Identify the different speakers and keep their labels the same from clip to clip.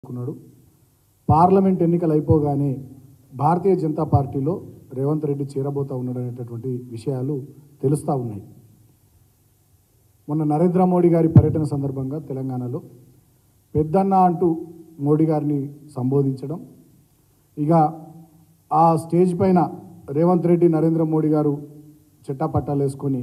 Speaker 1: మాట్లాడుకున్నాడు parliament ఎన్నికలు అయిపోగానే భారతీయ జనతా పార్టీలో రేవంత్ రెడ్డి చేరబోతా ఉన్నాడు అనేటటువంటి విషయాలు తెలుస్తూ ఉన్నాయి మొన్న నరేంద్ర మోడీ గారి పర్యటన సందర్భంగా తెలంగాణలో పెద్దన్న అంటూ మోడీ గారిని సంబోధించడం ఇక ఆ స్టేజ్ పైన రేవంత్ రెడ్డి నరేంద్ర మోడీ గారు చెట్టాపట్టాలు వేసుకొని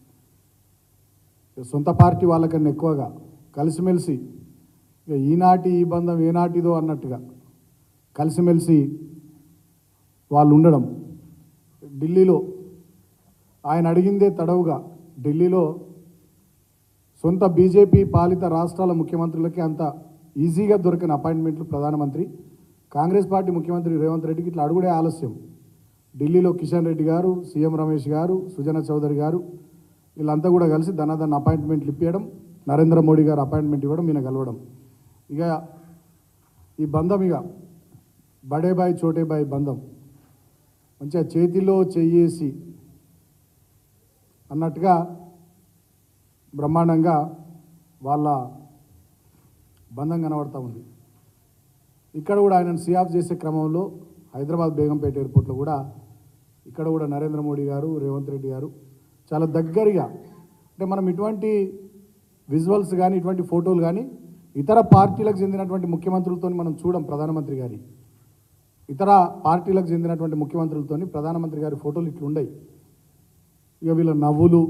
Speaker 1: సొంత పార్టీ వాళ్ళకన్నా ఎక్కువగా కలిసిమెలిసి ఇక ఈనాటి ఈ బంధం ఏనాటిదో అన్నట్టుగా కలిసిమెలిసి వాళ్ళు ఉండడం ఢిల్లీలో ఆయన అడిగిందే తడవుగా ఢిల్లీలో సొంత బీజేపీ పాలిత రాష్ట్రాల ముఖ్యమంత్రులకి అంత ఈజీగా దొరికిన అపాయింట్మెంట్లు ప్రధానమంత్రి కాంగ్రెస్ పార్టీ ముఖ్యమంత్రి రేవంత్ రెడ్డికి ఇట్లా అడుగుడే ఆలస్యం ఢిల్లీలో కిషన్ రెడ్డి గారు సీఎం రమేష్ గారు సుజన చౌదరి గారు వీళ్ళంతా కూడా కలిసి ధనాధన అపాయింట్మెంట్లు ఇప్పించడం నరేంద్ర మోడీ గారు అపాయింట్మెంట్ ఇవ్వడం ఈయన కలవడం ఇక ఈ బంధం ఇక బడే బాయ్ చోటే బాయ్ బంధం మంచిగా చేతిలో చెయ్యేసి అన్నట్టుగా బ్రహ్మాండంగా వాళ్ళ బంధం కనబడతా ఉంది ఇక్కడ కూడా ఆయనను సియాఫ్ చేసే క్రమంలో హైదరాబాద్ బేగంపేట ఎయిర్పోర్ట్లో కూడా ఇక్కడ కూడా నరేంద్ర మోడీ గారు రేవంత్ రెడ్డి గారు చాలా దగ్గరగా అంటే మనం ఇటువంటి విజువల్స్ కానీ ఇటువంటి ఫోటోలు కానీ ఇతర పార్టీలకు చెందినటువంటి ముఖ్యమంత్రులతో మనం చూడం ప్రధానమంత్రి గారి ఇతర పార్టీలకు చెందినటువంటి ముఖ్యమంత్రులతో ప్రధానమంత్రి గారి ఫోటోలు ఇట్లుండయి ఇక వీళ్ళ నవ్వులు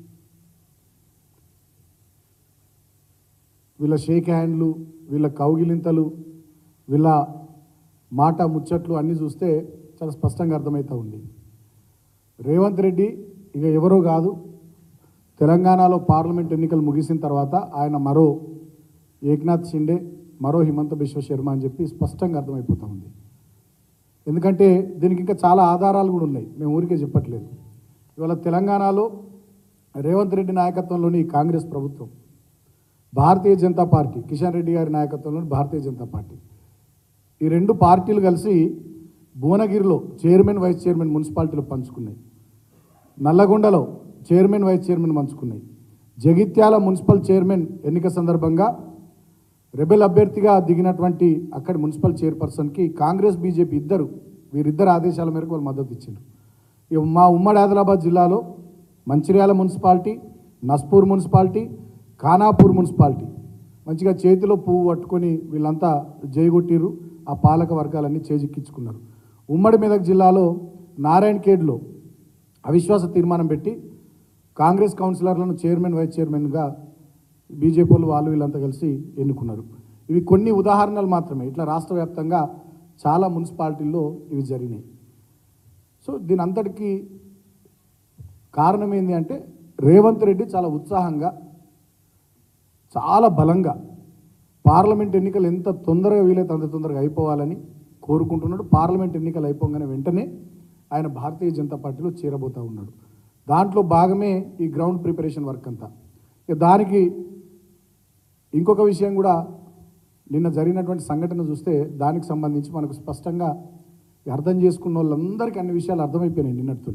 Speaker 1: వీళ్ళ షేక్ హ్యాండ్లు వీళ్ళ కౌగిలింతలు వీళ్ళ మాట ముచ్చట్లు అన్నీ చూస్తే చాలా స్పష్టంగా అర్థమవుతూ ఉంది రేవంత్ రెడ్డి ఇక ఎవరో కాదు తెలంగాణలో పార్లమెంట్ ఎన్నికలు ముగిసిన తర్వాత ఆయన మరో ఏక్నాథ్ షిండే మరో హిమంత బిశ్వ శర్మ అని చెప్పి స్పష్టంగా అర్థమైపోతూ ఉంది ఎందుకంటే దీనికి ఇంకా చాలా ఆధారాలు కూడా ఉన్నాయి మేము ఊరికే చెప్పట్లేదు ఇవాళ తెలంగాణలో రేవంత్ రెడ్డి నాయకత్వంలోని ఈ కాంగ్రెస్ ప్రభుత్వం భారతీయ జనతా పార్టీ కిషన్ రెడ్డి గారి నాయకత్వంలోని భారతీయ జనతా పార్టీ ఈ రెండు పార్టీలు కలిసి భువనగిరిలో చైర్మన్ వైస్ చైర్మన్ మున్సిపాలిటీలు పంచుకున్నాయి నల్లగొండలో చైర్మన్ వైస్ చైర్మన్ పంచుకున్నాయి జగిత్యాల మున్సిపల్ చైర్మన్ ఎన్నిక సందర్భంగా రెబెల్ అభ్యర్థిగా దిగినటువంటి అక్కడి మున్సిపల్ చైర్పర్సన్కి కాంగ్రెస్ బీజేపీ ఇద్దరు వీరిద్దరు ఆదేశాల మేరకు వాళ్ళు మద్దతు ఇచ్చారు ఇక మా ఉమ్మడి ఆదిలాబాద్ జిల్లాలో Mancherial municipality Naspur municipality Khanapur municipality మంచిగా చేతిలో పువ్వు పట్టుకొని వీళ్ళంతా జయగొట్టిర్రు ఆ పాలక వర్గాలన్నీ చేజిక్కించుకున్నారు ఉమ్మడి మెదక్ జిల్లాలో నారాయణ ఖేడ్లో అవిశ్వాస తీర్మానం పెట్టి కాంగ్రెస్ కౌన్సిలర్లను చైర్మన్ వైస్ చైర్మన్గా బీజేపీ వాళ్ళు వాళ్ళు వీళ్ళంతా కలిసి ఎన్నుకున్నారు ఇవి కొన్ని ఉదాహరణలు మాత్రమే ఇట్లా రాష్ట్ర వ్యాప్తంగా చాలా మున్సిపాలిటీల్లో ఇవి జరిగినాయి సో దీని అంతటికీ కారణం ఏంటి అంటే రేవంత్ రెడ్డి చాలా ఉత్సాహంగా చాలా బలంగా పార్లమెంట్ ఎన్నికలు ఎంత తొందరగా వీలైతే అంత తొందరగా అయిపోవాలని కోరుకుంటున్నాడు పార్లమెంట్ ఎన్నికలు అయిపోగానే వెంటనే ఆయన భారతీయ జనతా పార్టీలో చేరబోతూ ఉన్నాడు దాంట్లో భాగమే ఈ గ్రౌండ్ ప్రిపరేషన్ వర్క్ అంతా ఇక దానికి ఇంకొక విషయం కూడా నిన్న జరిగినటువంటి సంఘటన చూస్తే దానికి సంబంధించి మనకు స్పష్టంగా అర్థం చేసుకున్న వాళ్ళందరికీ అన్ని విషయాలు అర్థమైపోయినాయి నిన్నటితో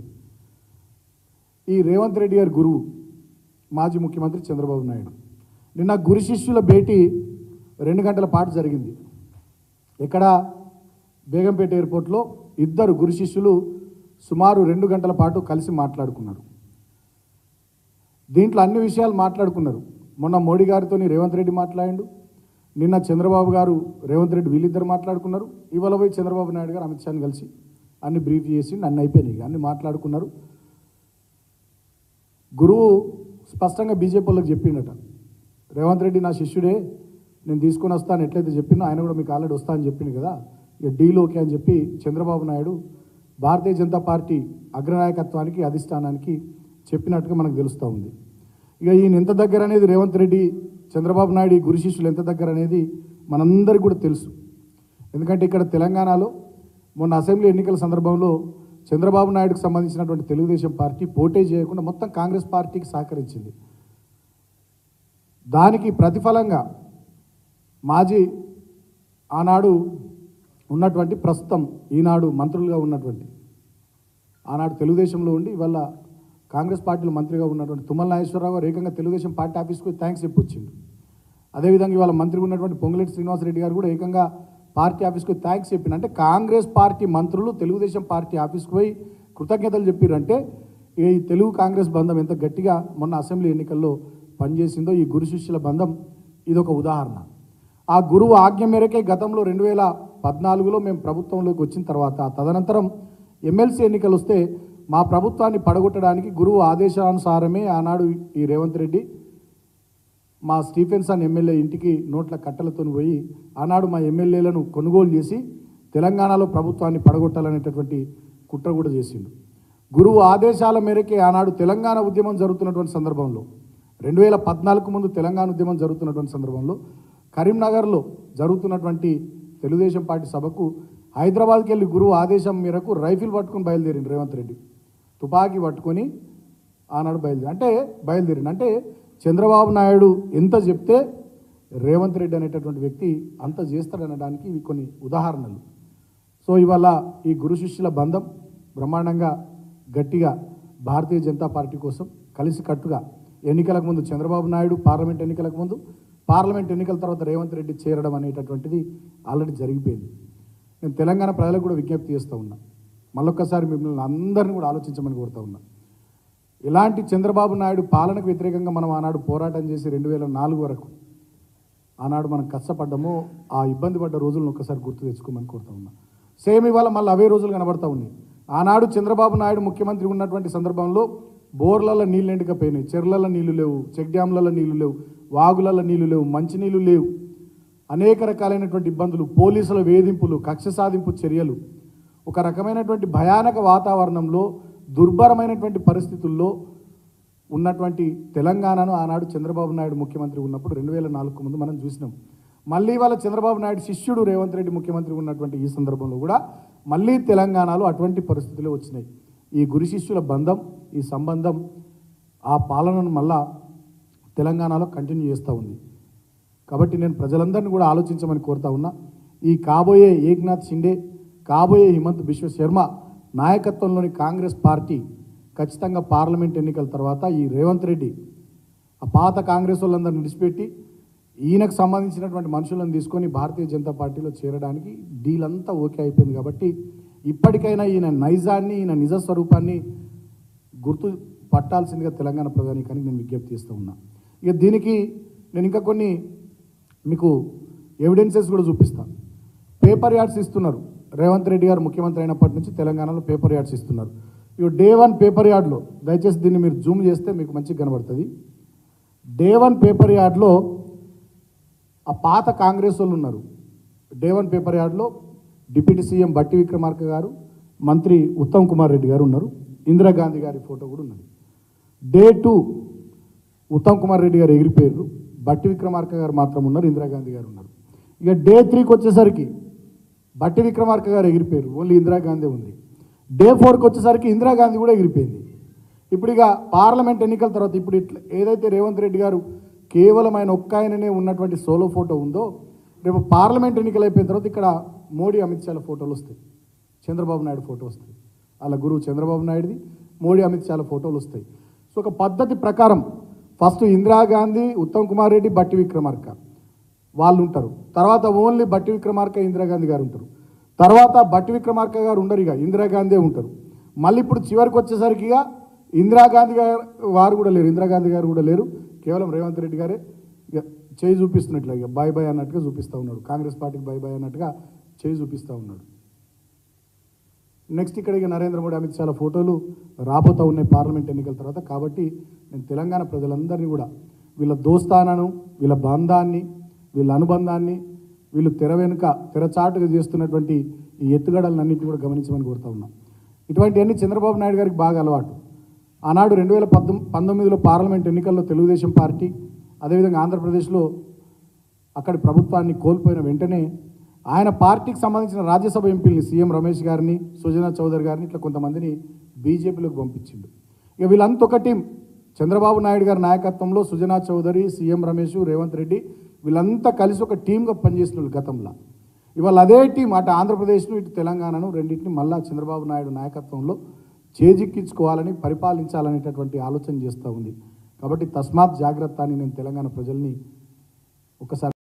Speaker 1: ఈ రేవంత్ రెడ్డి గారి గురువు మాజీ ముఖ్యమంత్రి చంద్రబాబు నాయుడు నిన్న గురు శిష్యుల భేటీ రెండు గంటల పాటు జరిగింది ఇక్కడ బేగంపేట ఎయిర్పోర్ట్లో ఇద్దరు గురు శిష్యులు సుమారు రెండు గంటల పాటు కలిసి మాట్లాడుకున్నారు దీంట్లో అన్ని విషయాలు మాట్లాడుకున్నారు మొన్న మోడీ గారితో రేవంత్ రెడ్డి మాట్లాడిండు నిన్న చంద్రబాబు గారు రేవంత్ రెడ్డి వీళ్ళిద్దరు మాట్లాడుకున్నారు ఇవాళ పోయి చంద్రబాబు నాయుడు గారు అమిత్ షాని కలిసి అన్ని బ్రీఫ్ చేసి అన్ని అయిపోయినాయి అన్ని మాట్లాడుకున్నారు గురువు స్పష్టంగా బీజేపీ వాళ్ళకి చెప్పిండట రేవంత్ రెడ్డి నా శిష్యుడే నేను తీసుకొని వస్తాను ఎట్లయితే చెప్పినో ఆయన కూడా మీకు ఆల్రెడీ వస్తా అని చెప్పింది కదా ఇక డీల్ ఓకే అని చెప్పి చంద్రబాబు నాయుడు భారతీయ జనతా పార్టీ అగ్రనాయకత్వానికి అధిష్టానానికి చెప్పినట్టుగా మనకు తెలుస్తూ ఉంది ఇక ఈయన ఎంత దగ్గర అనేది రేవంత్ రెడ్డి చంద్రబాబు నాయుడు ఈ గురు శిష్యులు ఎంత దగ్గర అనేది మనందరికీ కూడా తెలుసు ఎందుకంటే ఇక్కడ తెలంగాణలో మొన్న అసెంబ్లీ ఎన్నికల సందర్భంలో చంద్రబాబు నాయుడుకు సంబంధించినటువంటి తెలుగుదేశం పార్టీ పోటీ చేయకుండా మొత్తం కాంగ్రెస్ పార్టీకి సహకరించింది దానికి ప్రతిఫలంగా మాజీ ఆనాడు ఉన్నటువంటి ప్రస్తుతం ఈనాడు మంత్రులుగా ఉన్నటువంటి ఆనాడు తెలుగుదేశంలో ఉండి ఇవాళ కాంగ్రెస్ పార్టీలో మంత్రిగా ఉన్నటువంటి తుమ్మల నాగేశ్వరరావు గారు ఏకంగా తెలుగుదేశం పార్టీ ఆఫీస్కి థ్యాంక్స్ చెప్పి వచ్చిండు అదేవిధంగా ఇవాళ మంత్రి ఉన్నటువంటి పొంగులేటి శ్రీనివాసరెడ్డి గారు కూడా ఏకంగా పార్టీ ఆఫీస్కి థ్యాంక్స్ చెప్పిన అంటే కాంగ్రెస్ పార్టీ మంత్రులు తెలుగుదేశం పార్టీ ఆఫీస్కి పోయి కృతజ్ఞతలు చెప్పారంటే ఈ తెలుగు కాంగ్రెస్ బంధం ఎంత గట్టిగా మొన్న అసెంబ్లీ ఎన్నికల్లో పనిచేసిందో ఈ గురు శిష్యుల బంధం ఇదొక ఉదాహరణ ఆ గురువు ఆజ్ఞ మేరకే గతంలో రెండు వేల పద్నాలుగులో మేము ప్రభుత్వంలోకి వచ్చిన తర్వాత తదనంతరం ఎమ్మెల్సీ ఎన్నికలు వస్తే మా ప్రభుత్వాన్ని పడగొట్టడానికి గురువు ఆదేశానుసారమే ఆనాడు ఈ రేవంత్ రెడ్డి మా స్టీఫెన్సన్ ఎమ్మెల్యే ఇంటికి నోట్ల కట్టలతో పోయి ఆనాడు మా ఎమ్మెల్యేలను కొనుగోలు చేసి తెలంగాణలో ప్రభుత్వాన్ని పడగొట్టాలనేటటువంటి కుట్ర కూడా చేసిండు గురువు ఆదేశాల మేరకే ఆనాడు తెలంగాణ ఉద్యమం జరుగుతున్నటువంటి సందర్భంలో రెండు వేల పద్నాలుగు ముందు తెలంగాణ ఉద్యమం జరుగుతున్నటువంటి సందర్భంలో కరీంనగర్లో జరుగుతున్నటువంటి తెలుగుదేశం పార్టీ సభకు హైదరాబాద్కి వెళ్ళి గురువు ఆదేశం మేరకు రైఫిల్ పట్టుకొని బయలుదేరిండు రేవంత్ రెడ్డి తుపాకీ పట్టుకొని ఆనాడు బయలుదేరి అంటే బయలుదేరిండు అంటే చంద్రబాబు నాయుడు ఎంత చెప్తే రేవంత్ రెడ్డి అనేటటువంటి వ్యక్తి అంత చేస్తాడనడానికి ఇవి కొన్ని ఉదాహరణలు సో ఇవాళ ఈ గురు శిష్యుల బంధం బ్రహ్మాండంగా గట్టిగా భారతీయ జనతా పార్టీ కోసం కలిసికట్టుగా ఎన్నికలకు ముందు చంద్రబాబు నాయుడు పార్లమెంట్ ఎన్నికలకు ముందు పార్లమెంట్ ఎన్నికల తర్వాత రేవంత్ రెడ్డి చేరడం అనేటటువంటిది ఆల్రెడీ జరిగిపోయింది నేను తెలంగాణ ప్రజలకు కూడా విజ్ఞప్తి చేస్తూ ఉన్నా మళ్ళొక్కసారి మిమ్మల్ని అందరినీ కూడా ఆలోచించమని కోరుతా ఉన్నా ఇలాంటి చంద్రబాబు నాయుడు పాలనకు వ్యతిరేకంగా మనం ఆనాడు పోరాటం చేసి రెండు వేల నాలుగు వరకు ఆనాడు మనం కష్టపడ్డామో ఆ ఇబ్బంది పడ్డ రోజులను ఒక్కసారి గుర్తు తెచ్చుకోమని కోరుతా ఉన్నా సేమ్ ఇవాళ మళ్ళీ అవే రోజులు కనబడతా ఉన్నాయి ఆనాడు చంద్రబాబు నాయుడు ముఖ్యమంత్రి ఉన్నటువంటి సందర్భంలో బోర్లలో నీళ్ళు ఎండకపోయినాయి చెర్లలో నీళ్లు లేవు చెక్ డ్యాంలలో నీళ్లు లేవు వాగులలో నీళ్లు లేవు మంచినీళ్ళు లేవు అనేక రకాలైనటువంటి ఇబ్బందులు పోలీసుల వేధింపులు కక్ష సాధింపు చర్యలు ఒక రకమైనటువంటి భయానక వాతావరణంలో దుర్భరమైనటువంటి పరిస్థితుల్లో ఉన్నటువంటి తెలంగాణను ఆనాడు చంద్రబాబు నాయుడు ముఖ్యమంత్రి ఉన్నప్పుడు రెండు వేల నాలుగు ముందు మనం చూసినాం మళ్ళీ వాళ్ళ చంద్రబాబు నాయుడు శిష్యుడు రేవంత్ రెడ్డి ముఖ్యమంత్రి ఉన్నటువంటి ఈ సందర్భంలో కూడా మళ్ళీ తెలంగాణలో అటువంటి పరిస్థితులే వచ్చినాయి ఈ గురు శిష్యుల బంధం ఈ సంబంధం ఆ పాలనను మళ్ళా తెలంగాణలో కంటిన్యూ చేస్తూ ఉంది కాబట్టి నేను ప్రజలందరినీ కూడా ఆలోచించమని కోరుతా ఉన్నా ఈ కాబోయే ఏక్నాథ్ షిండే కాబోయే హిమంత్ బిశ్వ శర్మ నాయకత్వంలోని కాంగ్రెస్ పార్టీ ఖచ్చితంగా పార్లమెంట్ ఎన్నికల తర్వాత ఈ రేవంత్ రెడ్డి ఆ పాత కాంగ్రెస్ వాళ్ళందరిని విడిచిపెట్టి ఈయనకు సంబంధించినటువంటి మనుషులను తీసుకొని భారతీయ జనతా పార్టీలో చేరడానికి డీల్ అంతా ఓకే అయిపోయింది కాబట్టి ఇప్పటికైనా ఈయన నైజాన్ని ఈయన నిజ స్వరూపాన్ని గుర్తు పట్టాల్సిందిగా తెలంగాణ ప్రధానికానికి నేను విజ్ఞప్తి చేస్తూ ఉన్నా ఇక దీనికి నేను ఇంకా కొన్ని మీకు ఎవిడెన్సెస్ కూడా చూపిస్తాను పేపర్ యాడ్స్ ఇస్తున్నారు రేవంత్ రెడ్డి గారు ముఖ్యమంత్రి అయినప్పటి నుంచి తెలంగాణలో పేపర్ యాడ్స్ ఇస్తున్నారు ఇక డే వన్ పేపర్ యార్డ్లో దయచేసి దీన్ని మీరు జూమ్ చేస్తే మీకు మంచిగా కనబడుతుంది డే వన్ పేపర్ యార్డ్లో ఆ పాత కాంగ్రెస్ వాళ్ళు ఉన్నారు డే వన్ పేపర్ యార్డ్లో డిప్యూటీ సీఎం బట్టి విక్రమార్క గారు మంత్రి ఉత్తమ్ కుమార్ రెడ్డి గారు ఉన్నారు ఇందిరాగాంధీ గారి ఫోటో కూడా ఉన్నది డే టూ ఉత్తమ్ కుమార్ రెడ్డి గారు ఎగిరిపోయారు బట్టి విక్రమార్క గారు మాత్రం ఉన్నారు ఇందిరాగాంధీ గారు ఉన్నారు ఇక డే త్రీకి వచ్చేసరికి బట్టి విక్రమార్క గారు ఎగిరిపోయారు ఓన్లీ ఇందిరాగాంధీ ఉంది డే ఫోర్కి వచ్చేసరికి ఇందిరాగాంధీ కూడా ఎగిరిపోయింది ఇప్పుడు ఇక పార్లమెంట్ ఎన్నికల తర్వాత ఇప్పుడు ఇట్లా ఏదైతే రేవంత్ రెడ్డి గారు కేవలం ఆయన ఒక్క ఆయననే ఉన్నటువంటి సోలో ఫోటో ఉందో రేపు పార్లమెంట్ ఎన్నికలు అయిపోయిన తర్వాత ఇక్కడ మోడీ అమిత్ షాల ఫోటోలు వస్తాయి చంద్రబాబు నాయుడు ఫోటో వస్తాయి వాళ్ళ గురువు చంద్రబాబు నాయుడుది మోడీ అమిత్ షాల ఫోటోలు వస్తాయి సో ఒక పద్ధతి ప్రకారం ఫస్ట్ ఇందిరాగాంధీ ఉత్తమ్ కుమార్ రెడ్డి బట్టి విక్రమార్క వాళ్ళు ఉంటారు తర్వాత ఓన్లీ బట్టి విక్రమార్క ఇందిరాగాంధీ గారు ఉంటారు తర్వాత బట్టి విక్రమార్క గారు ఉండరు ఇక ఇందిరాగాంధీ ఉంటారు మళ్ళీ ఇప్పుడు చివరికి వచ్చేసరికి ఇక ఇందిరాగాంధీ గారు వారు కూడా లేరు ఇందిరాగాంధీ గారు కూడా లేరు కేవలం రేవంత్ రెడ్డి గారే ఇక చేయి చూపిస్తున్నట్లు ఇక బాయ్ బాయ్ అన్నట్టుగా చూపిస్తూ ఉన్నాడు కాంగ్రెస్ పార్టీకి బాయ్ బాయ్ అన్నట్టుగా చేయి చూపిస్తూ ఉన్నాడు నెక్స్ట్ ఇక్కడ ఇక నరేంద్ర మోడీ అమిత్ షాల ఫోటోలు రాబోతూ ఉన్నాయి పార్లమెంట్ ఎన్నికల తర్వాత కాబట్టి నేను తెలంగాణ ప్రజలందరినీ కూడా వీళ్ళ దోస్తానను వీళ్ళ బంధాన్ని వీళ్ళ అనుబంధాన్ని వీళ్ళు తెర వెనుక తెరచాటుగా చేస్తున్నటువంటి ఈ ఎత్తుగడలన్నింటినీ కూడా గమనించమని కోరుతా ఉన్నాం ఇటువంటివన్నీ చంద్రబాబు నాయుడు గారికి బాగా అలవాటు ఆనాడు రెండు వేల పద్దెం పంతొమ్మిదిలో పార్లమెంట్ ఎన్నికల్లో తెలుగుదేశం పార్టీ అదేవిధంగా ఆంధ్రప్రదేశ్లో అక్కడి ప్రభుత్వాన్ని కోల్పోయిన వెంటనే ఆయన పార్టీకి సంబంధించిన రాజ్యసభ ఎంపీలని సీఎం రమేష్ గారిని సుజనా చౌదరి గారిని ఇట్లా కొంతమందిని బీజేపీలోకి పంపించిండు ఇక వీళ్ళంతా ఒక టీం చంద్రబాబు నాయుడు గారి నాయకత్వంలో సుజనా చౌదరి సీఎం రమేష్ రేవంత్ రెడ్డి వీళ్ళంతా కలిసి ఒక టీంగా పనిచేసిన వాళ్ళు గతంలో ఇవాళ అదే టీం అటు ఆంధ్రప్రదేశ్ను ఇటు తెలంగాణను రెండింటిని మళ్ళా చంద్రబాబు నాయుడు నాయకత్వంలో చేజిక్కించుకోవాలని పరిపాలించాలనేటటువంటి ఆలోచన చేస్తూ ఉంది కాబట్టి తస్మాత్ జాగ్రత్త అని నేను తెలంగాణ ప్రజల్ని ఒకసారి